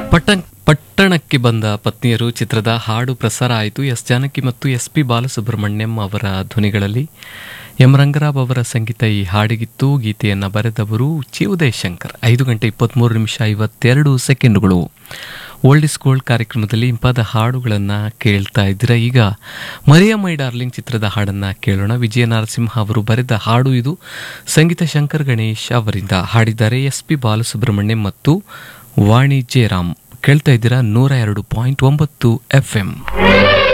ಪಟ್ಟ ಪಟ್ಟಣಕ್ಕೆ ಬಂದ ಪತ್ನಿಯರು ಚಿತ್ರದ ಹಾಡು ಪ್ರಸಾರ ಆಯಿತು ಎಸ್ ಜಾನಕಿ ಮತ್ತು ಎಸ್ ಪಿ ಬಾಲಸುಬ್ರಹ್ಮಣ್ಯಂ ಅವರ ಧ್ವನಿಗಳಲ್ಲಿ ಎಂ ರಂಗರಾವ್ ಅವರ ಸಂಗೀತ ಈ ಹಾಡಿಗಿತ್ತು ಗೀತೆಯನ್ನು ಬರೆದವರು ಚಿ ಉದಯಶಂಕರ್ ಐದು ಗಂಟೆ ಇಪ್ಪತ್ತ್ಮೂರು ನಿಮಿಷ ಐವತ್ತೆರಡು ಸೆಕೆಂಡುಗಳು ಓಲ್ಡ್ ಇಸ್ ಗೋಲ್ಡ್ ಕಾರ್ಯಕ್ರಮದಲ್ಲಿ ಇಂಪಾದ ಹಾಡುಗಳನ್ನು ಕೇಳ್ತಾ ಇದ್ದೀರಾ ಈಗ ಮರಿಯ ಮೈ ಡಾರ್ಲಿಂಗ್ ಚಿತ್ರದ ಹಾಡನ್ನು ಕೇಳೋಣ ವಿಜಯ ನರಸಿಂಹ ಅವರು ಬರೆದ ಹಾಡು ಇದು ಸಂಗೀತ ಶಂಕರ್ ಗಣೇಶ್ ಅವರಿಂದ ಹಾಡಿದ್ದಾರೆ ಎಸ್ ಪಿ ಬಾಲಸುಬ್ರಹ್ಮಣ್ಯಂ ಮತ್ತು ವಾಣಿ ಜಯರಾಮ್ ಕೇಳ್ತಾ ಇದ್ದೀರಾ ನೂರ ಎರಡು ಪಾಯಿಂಟ್ ಒಂಬತ್ತು ಎಫ್ ಎಂ